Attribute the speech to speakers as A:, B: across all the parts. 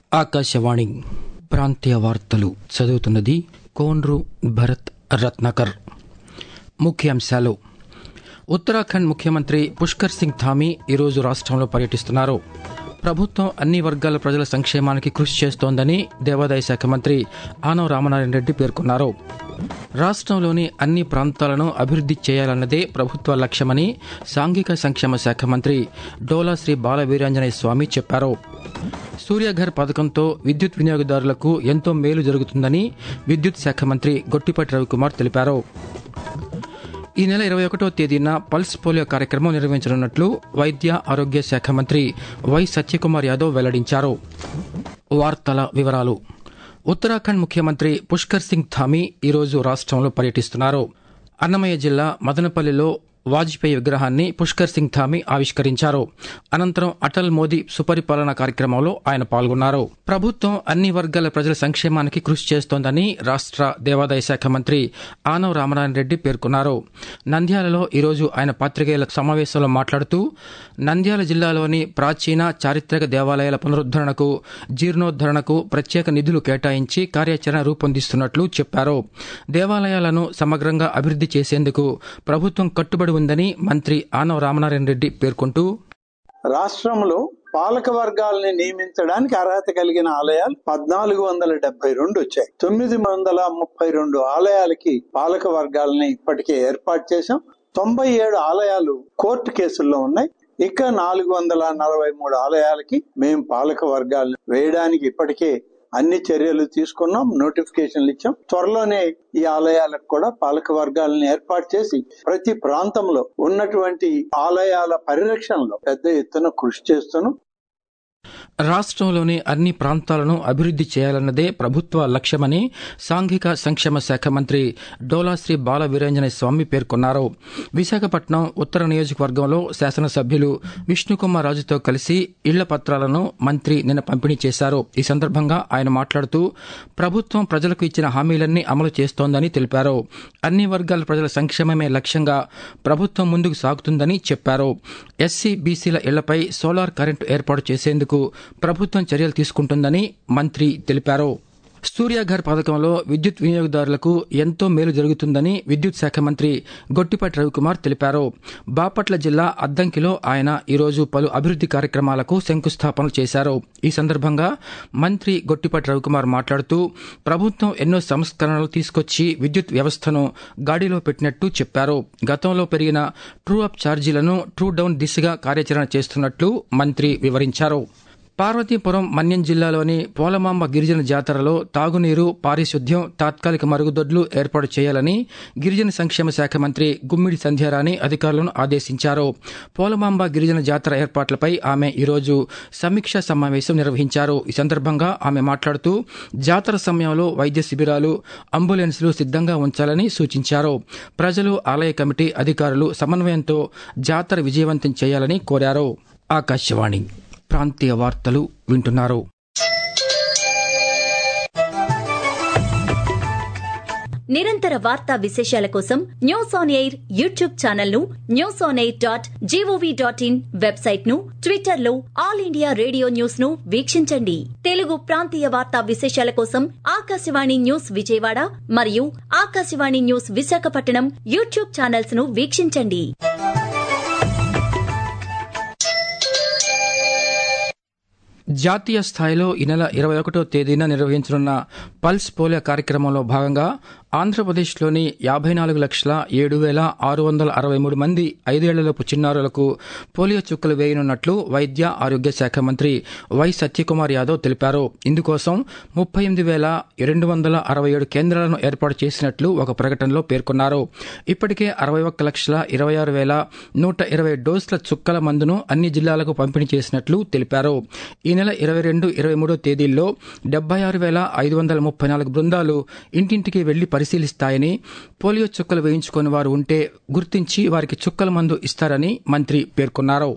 A: ఆకాశవాణి ప్రాంతీయ వార్తలు చదువుతున్నది కోన్రు భరత్ రత్నాకర్ ముఖ్యాంశాలు ఉత్తరాఖండ్ ముఖ్యమంత్రి పుష్కర్ సింగ్ ధామీ ఈరోజు రాష్ట్రంలో పర్యటిస్తున్నారు ప్రభుత్వం అన్ని వర్గాల ప్రజల సంక్షేమానికి కృషి చేస్తోందని దేవాదాయ శాఖ మంత్రి ఆనవ రామనారాయణ రెడ్డి పేర్కొన్నారు రాష్ట్రంలోని అన్ని ప్రాంతాలను అభివృద్ది చేయాలన్నదే ప్రభుత్వ లక్ష్యమని సాంఘిక సంక్షేమ శాఖ మంత్రి డోలా శ్రీ బాల వీరాంజనేయ స్వామి చెప్పారు సూర్యఘర్ పథకంతో విద్యుత్ వినియోగదారులకు ఎంతో మేలు జరుగుతుందని విద్యుత్ శాఖ మంత్రి గొట్టిపాటి రవికుమార్ తెలిపారు ఈ నెల ఇరవై ఒకటో తేదీన పల్స్ పోలియో కార్యక్రమం నిర్వహించనున్నట్లు వైద్య ఆరోగ్య శాఖ మంత్రి వై సత్యకుమార్ యాదవ్ వెల్లడించారు వార్తల వివరాలు ఉత్తరాఖండ్ ముఖ్యమంత్రి పుష్కర్ సింగ్ ధామీ ఈరోజు రాష్ట్రంలో పర్యటిస్తున్నారు అన్నమయ్య జిల్లా మదనపల్లిలో వాజ్పేయి విగ్రహాన్ని పుష్కర్ సింగ్ ధామీ ఆవిష్కరించారు అనంతరం అటల్ మోదీ సుపరిపాలన కార్యక్రమంలో ఆయన పాల్గొన్నారు ప్రభుత్వం అన్ని వర్గాల ప్రజల సంక్షేమానికి కృషి చేస్తోందని రాష్ట్ర దేవాదాయ శాఖ మంత్రి ఆనవ రామనారాయణ రెడ్డి పేర్కొన్నారు నంద్యాలలో ఈరోజు ఆయన పాత్రికేయుల సమావేశంలో మాట్లాడుతూ నంద్యాల జిల్లాలోని ప్రాచీన చారిత్రక దేవాలయాల పునరుద్దరణకు జీర్ణోద్దరణకు ప్రత్యేక నిధులు కేటాయించి కార్యాచరణ రూపొందిస్తున్నట్లు చెప్పారు దేవాలయాలను సమగ్రంగా అభివృద్ది చేసేందుకు ప్రభుత్వం కట్టుబడి ఉందని మంత్రి ఆనవ రామనారాయణ రెడ్డి పేర్కొంటూ
B: రాష్ట్రంలో పాలక వర్గాల్ని నియమించడానికి అర్హత కలిగిన ఆలయాలు పద్నాలుగు వందల డెబ్బై రెండు వచ్చాయి తొమ్మిది వందల ముప్పై రెండు ఆలయాలకి పాలక వర్గాలని ఇప్పటికే ఏర్పాటు చేశాం తొంభై ఏడు ఆలయాలు కోర్టు కేసుల్లో ఉన్నాయి ఇక నాలుగు వందల నలభై మూడు ఆలయాలకి మేము పాలక వర్గాలను వేయడానికి ఇప్పటికే అన్ని చర్యలు తీసుకున్నాం నోటిఫికేషన్లు ఇచ్చాం త్వరలోనే ఈ ఆలయాలకు కూడా పాలక వర్గాలను ఏర్పాటు చేసి ప్రతి ప్రాంతంలో ఉన్నటువంటి ఆలయాల పరిరక్షణలో పెద్ద ఎత్తున కృషి చేస్తున్నాం
A: రాష్ట్రంలోని అన్ని ప్రాంతాలను అభివృద్ది చేయాలన్నదే ప్రభుత్వ లక్ష్యమని సాంఘిక సంక్షేమ శాఖ మంత్రి డోలాశ్రీ బాల వీరాంజనేయ స్వామి పేర్కొన్నారు విశాఖపట్నం ఉత్తర నియోజకవర్గంలో శాసనసభ్యులు విష్ణుకుమార్ రాజుతో కలిసి ఇళ్ల పత్రాలను మంత్రి నిన్న పంపిణీ చేశారు ఈ సందర్భంగా ఆయన మాట్లాడుతూ ప్రభుత్వం ప్రజలకు ఇచ్చిన హామీలన్నీ అమలు చేస్తోందని తెలిపారు అన్ని వర్గాల ప్రజల సంక్షేమమే లక్ష్యంగా ప్రభుత్వం ముందుకు సాగుతుందని చెప్పారు ఎస్సీ బీసీల ఇళ్లపై సోలార్ కరెంటు ఏర్పాటు చేసేందుకు ప్రభుత్వం చర్యలు తీసుకుంటుందని మంత్రి తెలిపారు సూర్యాఘర్ పథకంలో విద్యుత్ వినియోగదారులకు ఎంతో మేలు జరుగుతుందని విద్యుత్ శాఖ మంత్రి గొట్టిపాటి రవికుమార్ తెలిపారు బాపట్ల జిల్లా అద్దంకిలో ఆయన ఈరోజు పలు అభివృద్ది కార్యక్రమాలకు శంకుస్థాపనలు చేశారు ఈ సందర్భంగా మంత్రి గొట్టిపాటి రవికుమార్ మాట్లాడుతూ ప్రభుత్వం ఎన్నో సంస్కరణలు తీసుకొచ్చి విద్యుత్ వ్యవస్థను గాడిలో పెట్టినట్టు చెప్పారు గతంలో పెరిగిన ట్రూ అప్ ఛార్జీలను ట్రూ డౌన్ దిశగా కార్యాచరణ చేస్తున్నట్లు మంత్రి వివరించారు పార్వతీపురం మన్యం జిల్లాలోని పోలమాంబ గిరిజన జాతరలో తాగునీరు పారిశుద్ధ్యం తాత్కాలిక మరుగుదొడ్లు ఏర్పాటు చేయాలని గిరిజన సంక్షేమ శాఖ మంత్రి గుమ్మిడి సంధ్యారాణి అధికారులను ఆదేశించారు పోలమాంబ గిరిజన జాతర ఏర్పాట్లపై ఆమె ఈరోజు సమీక్షా సమావేశం నిర్వహించారు ఈ సందర్భంగా ఆమె మాట్లాడుతూ జాతర సమయంలో వైద్య శిబిరాలు అంబులెన్సులు సిద్దంగా ఉంచాలని సూచించారు ప్రజలు ఆలయ కమిటీ అధికారులు సమన్వయంతో జాతర విజయవంతం చేయాలని కోరారు ఆకాశవాణి ప్రాంతీయ వార్తలు వింటున్నారు
C: నిరంతర వార్తా విశేషాల కోసం news on air YouTube channel ను news on air dot gov dot in website ను ట్విట్టర్ లో ఆల్ ఇండియా రేడియో న్యూస్ ను వీక్షించండి తెలుగు ప్రాంతీయ వార్తా విశేషాల కోసం ఆకాశవాణి న్యూస్ విజయవాడ మరియు Akashvani news Visakhapatnam YouTube channels ను వీక్షించండి
A: జాతీయ స్థాయిలో ఈ నెల ఇరవై ఒకటో తేదీన నిర్వహించనున్న పల్స్ పోలియో కార్యక్రమంలో భాగంగా ఆంధ్రప్రదేశ్లోని యాభై నాలుగు లక్షల ఏడు వేల ఆరు వందల అరవై మూడు మంది ఐదేళ్లలోపు చిన్నారులకు పోలియో చుక్కలు వేయనున్నట్లు వైద్య ఆరోగ్య శాఖ మంత్రి వై సత్యకుమార్ యాదవ్ తెలిపారు ఇందుకోసం ముప్పై ఎనిమిది వేల రెండు వందల అరవై ఏడు కేంద్రాలను ఏర్పాటు చేసినట్లు ఒక ప్రకటనలో పేర్కొన్నారు ఇప్పటికే అరవై ఒక్క లక్షల ఇరవై ఆరు వేల నూట ఇరవై డోసుల చుక్కల మందును అన్ని జిల్లాలకు పంపిణీ చేసినట్లు తెలిపారు ఈ నెల ఇరవై రెండు ఇరవై మూడో తేదీల్లో డెబ్బై ఆరు వేల ఐదు వందల ముప్పై నాలుగు బృందాలు ఇంటింటికి వెళ్లి పరిశీలిస్తాయని పోలియో చుక్కలు వేయించుకుని వారు ఉంటే గుర్తించి వారికి చుక్కల మందు ఇస్తారని మంత్రి పేర్కొన్నారు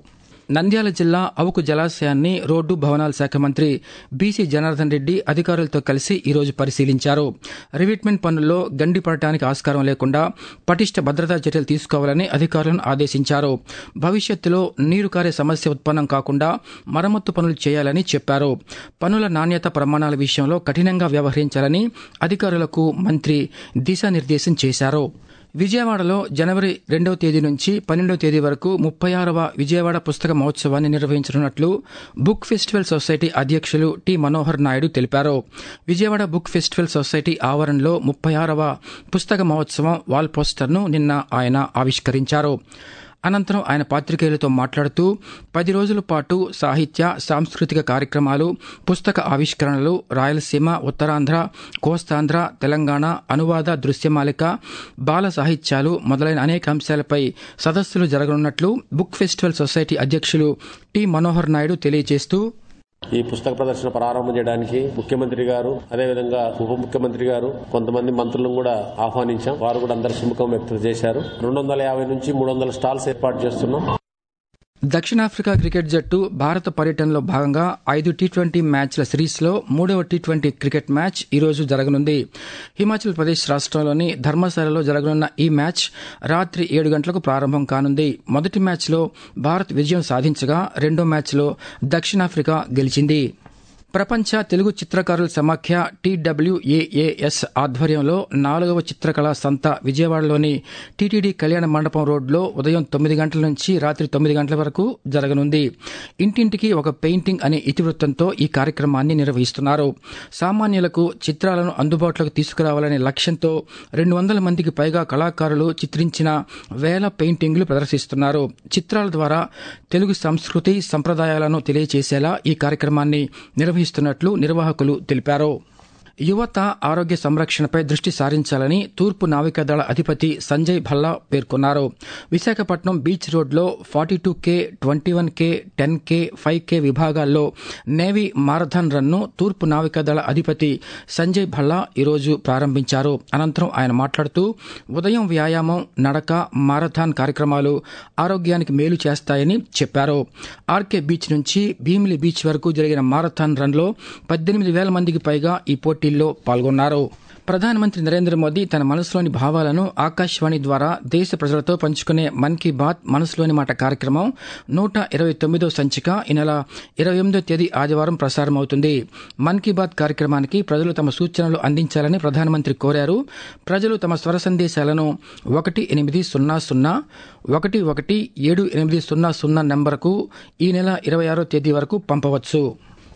A: నంద్యాల జిల్లా అవుకు జలాశయాన్ని రోడ్డు భవనాల శాఖ మంత్రి బీసీ జనార్దన్ రెడ్డి అధికారులతో కలిసి ఈరోజు పరిశీలించారు రివిట్మెంట్ పనుల్లో గండి పడటానికి ఆస్కారం లేకుండా పటిష్ట భద్రతా చర్యలు తీసుకోవాలని అధికారులను ఆదేశించారు భవిష్యత్తులో నీరు కారే సమస్య ఉత్పన్నం కాకుండా మరమ్మత్తు పనులు చేయాలని చెప్పారు పనుల నాణ్యత ప్రమాణాల విషయంలో కఠినంగా వ్యవహరించాలని అధికారులకు మంత్రి దిశానిర్దేశం చేశారు విజయవాడలో జనవరి రెండవ తేదీ నుంచి పన్నెండవ తేదీ వరకు ముప్పై ఆరవ విజయవాడ పుస్తక మహోత్సవాన్ని నిర్వహించనున్నట్లు బుక్ ఫెస్టివల్ సొసైటీ అధ్యక్షులు టి మనోహర్ నాయుడు తెలిపారు విజయవాడ బుక్ ఫెస్టివల్ సొసైటీ ఆవరణలో ముప్పై ఆరవ పుస్తక మహోత్సవం వాల్ పోస్టర్ను నిన్న ఆయన ఆవిష్కరించారు అనంతరం ఆయన పాత్రికేయులతో మాట్లాడుతూ పది రోజుల పాటు సాహిత్య సాంస్కృతిక కార్యక్రమాలు పుస్తక ఆవిష్కరణలు రాయలసీమ ఉత్తరాంధ్ర కోస్తాంధ్ర తెలంగాణ అనువాద దృశ్యమాలిక బాల సాహిత్యాలు మొదలైన అనేక అంశాలపై సదస్సులు జరగనున్నట్లు బుక్ ఫెస్టివల్ సొసైటీ అధ్యక్షులు టి మనోహర్ నాయుడు తెలియజేస్తూ
D: ఈ పుస్తక ప్రదర్శన ప్రారంభం చేయడానికి ముఖ్యమంత్రి గారు అదేవిధంగా ఉప ముఖ్యమంత్రి గారు కొంతమంది మంత్రులను కూడా ఆహ్వానించాం వారు కూడా అందరు సుముఖం వ్యక్తం చేశారు రెండు వందల యాభై నుంచి మూడు వందల స్టాల్స్ ఏర్పాటు చేస్తున్నాం
A: దక్షిణాఫ్రికా క్రికెట్ జట్టు భారత పర్యటనలో భాగంగా ఐదు టీ ట్వంటీ మ్యాచ్ల సిరీస్లో మూడవ టీ ట్వంటీ క్రికెట్ మ్యాచ్ ఈరోజు జరగనుంది హిమాచల్ ప్రదేశ్ రాష్ట్రంలోని ధర్మశాలలో జరగనున్న ఈ మ్యాచ్ రాత్రి ఏడు గంటలకు ప్రారంభం కానుంది మొదటి మ్యాచ్లో భారత్ విజయం సాధించగా రెండో మ్యాచ్లో దక్షిణాఫ్రికా గెలిచింది ప్రపంచ తెలుగు చిత్రకారుల సమాఖ్య టీడబ్ల్యూఏఏఎస్ ఆధ్వర్యంలో నాలుగవ చిత్రకళా సంత విజయవాడలోని టీటీడీ కళ్యాణ మండపం రోడ్లో ఉదయం తొమ్మిది గంటల నుంచి రాత్రి తొమ్మిది గంటల వరకు జరగనుంది ఇంటింటికి ఒక పెయింటింగ్ అనే ఇతివృత్తంతో ఈ కార్యక్రమాన్ని నిర్వహిస్తున్నారు సామాన్యులకు చిత్రాలను అందుబాటులోకి తీసుకురావాలనే లక్ష్యంతో రెండు వందల మందికి పైగా కళాకారులు చిత్రించిన వేల పెయింటింగ్లు ప్రదర్శిస్తున్నారు చిత్రాల ద్వారా తెలుగు సంస్కృతి సంప్రదాయాలను తెలియజేసేలా ఈ కార్యక్రమాన్ని నిర్వహిస్తున్నట్లు నిర్వాహకులు తెలిపారు యువత ఆరోగ్య సంరక్షణపై దృష్టి సారించాలని తూర్పు నావికాదళ అధిపతి సంజయ్ భల్లా పేర్కొన్నారు విశాఖపట్నం బీచ్ రోడ్లో forty two K twenty one K ten K five K విభాగాల్లో నేవీ మారథాన్ రన్ను తూర్పు నావికాదళ అధిపతి సంజయ్ భల్లా ఈరోజు ప్రారంభించారు అనంతరం ఆయన మాట్లాడుతూ ఉదయం వ్యాయామం నడక మారథాన్ కార్యక్రమాలు ఆరోగ్యానికి మేలు చేస్తాయని చెప్పారు ఆర్కే బీచ్ నుంచి భీమిలి బీచ్ వరకు జరిగిన మారథాన్ రన్లో పద్దెనిమిది వేల మందికి పైగా ఈ పోటీల్లో పాల్గొన్నారు ప్రధానమంత్రి నరేంద్ర మోదీ తన మనసులోని భావాలను ఆకాశవాణి ద్వారా దేశ ప్రజలతో పంచుకునే మన్ కీ బాత్ మనసులోని మాట కార్యక్రమం నూట ఇరవై తొమ్మిదో సంచిక ఈ నెల ఇరవై ఎనిమిదో తేదీ ఆదివారం ప్రసారమవుతుంది మన్ కీ బాత్ కార్యక్రమానికి ప్రజలు తమ సూచనలు అందించాలని ప్రధానమంత్రి కోరారు ప్రజలు తమ స్వర సందేశాలను ఒకటి ఎనిమిది సున్నా సున్నా ఒకటి ఒకటి ఏడు ఎనిమిది సున్నా సున్నా నెంబర్కు ఈ నెల ఇరవై ఆరో తేదీ వరకు పంపవచ్చు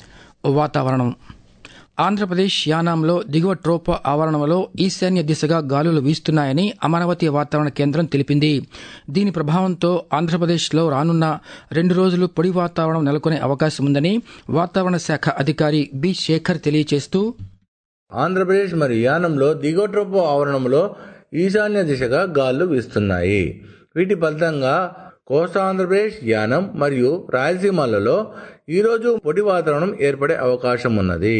A: వాతావరణం ఆంధ్రప్రదేశ్ యానాంలో దిగువ ట్రోపా ఆవరణంలో ఈశాన్య దిశగా గాలులు వీస్తున్నాయని అమరావతి వాతావరణ కేంద్రం తెలిపింది దీని ప్రభావంతో ఆంధ్రప్రదేశ్లో రానున్న రెండు రోజులు పొడి వాతావరణం నెలకొనే అవకాశం ఉందని వాతావరణ శాఖ అధికారి బి శేఖర్ తెలియజేస్తూ
E: ఆంధ్రప్రదేశ్ మరియు యానంలో దిగోట్రోపో ఆవరణంలో ఈశాన్య దిశగా గాలులు వీస్తున్నాయి వీటి ఫలితంగా కోస్తా ఆంధ్రప్రదేశ్ యానం మరియు రాయలసీమలలో ఈరోజు పొడి వాతావరణం ఏర్పడే అవకాశం ఉన్నది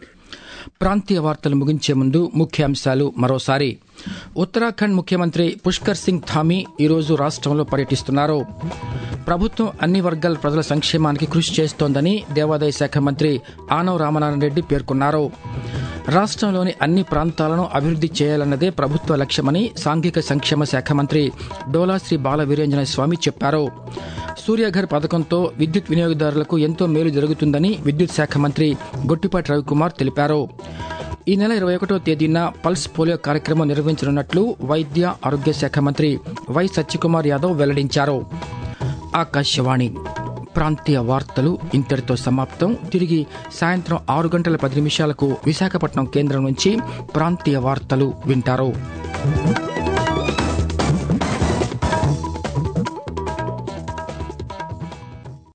A: ప్రాంతీయ వార్తలు ముగించే ముందు ముఖ్యాంశాలు మరోసారి ఉత్తరాఖండ్ ముఖ్యమంత్రి పుష్కర్ సింగ్ ధామీ ఈరోజు రాష్ట్రంలో పర్యటిస్తున్నారు ప్రభుత్వం అన్ని వర్గాల ప్రజల సంక్షేమానికి కృషి చేస్తోందని దేవాదాయ శాఖ మంత్రి ఆనవ్ రామనారాయణ రెడ్డి పేర్కొన్నారు రాష్ట్రంలోని అన్ని ప్రాంతాలను అభివృద్ది చేయాలన్నదే ప్రభుత్వ లక్ష్యమని సాంఘిక సంక్షేమ శాఖ మంత్రి డోలా శ్రీ బాల వీరేంజన స్వామి చెప్పారు సూర్యఘర్ పథకంతో విద్యుత్ వినియోగదారులకు ఎంతో మేలు జరుగుతుందని విద్యుత్ శాఖ మంత్రి గొట్టిపాటి రవికుమార్ తెలిపారు ఈ నెల ఇరవై ఒకటో తేదీన పల్స్ పోలియో కార్యక్రమం నిర్వహించనున్నట్లు వైద్య ఆరోగ్య శాఖ మంత్రి వై సత్యకుమార్ యాదవ్ వెల్లడించారు ఆకాశవాణి ప్రాంతీయ వార్తలు ఇంతటితో సమాప్తం తిరిగి సాయంత్రం ఆరు గంటల పది నిమిషాలకు విశాఖపట్నం కేంద్రం నుంచి ప్రాంతీయ వార్తలు వింటారు